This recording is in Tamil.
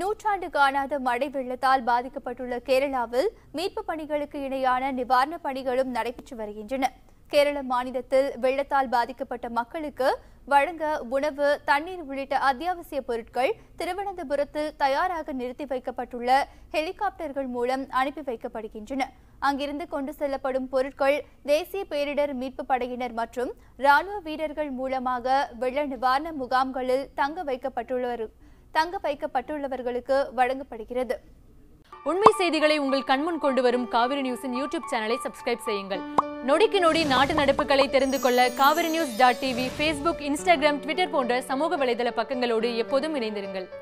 நூற்றாண்டு காணாத மழை வெள்ளத்தால் பாதிக்கப்பட்டுள்ள கேரளாவில் மீட்புப் பணிகளுக்கு இணையான நிவாரணப் பணிகளும் நடைபெற்று வருகின்றன கேரள மாநிலத்தில் வெள்ளத்தால் பாதிக்கப்பட்ட மக்களுக்கு வழங்க உணவு தண்ணீர் உள்ளிட்ட அத்தியாவசிய பொருட்கள் திருவனந்தபுரத்தில் தயாராக நிறுத்தி வைக்கப்பட்டுள்ள ஹெலிகாப்டர்கள் மூலம் அனுப்பி வைக்கப்படுகின்றன அங்கிருந்து கொண்டு செல்லப்படும் பொருட்கள் தேசிய பேரிடர் மீட்பு படையினர் மற்றும் ராணுவ வீரர்கள் மூலமாக வெள்ள நிவாரண முகாம்களில் தங்க வைக்கப்பட்டுள்ளவர் தங்க வைக்கப்பட்டுள்ளவர்களுக்கு வழங்கப்படுகிறது உண்மை செய்திகளை உங்கள் கண்முன் கொண்டு வரும் காவிரி நியூஸின் யூடியூப் சேனலை சப்ஸ்கிரைப் செய்யுங்கள் நொடிக்கு நொடி நாட்டு நடப்புகளை தெரிந்து கொள்ள Kaveri news dot TV Facebook Instagram Twitter போன்ற சமூக வலைதள பக்கங்களோடு எப்போதும் இணைந்திருங்கள்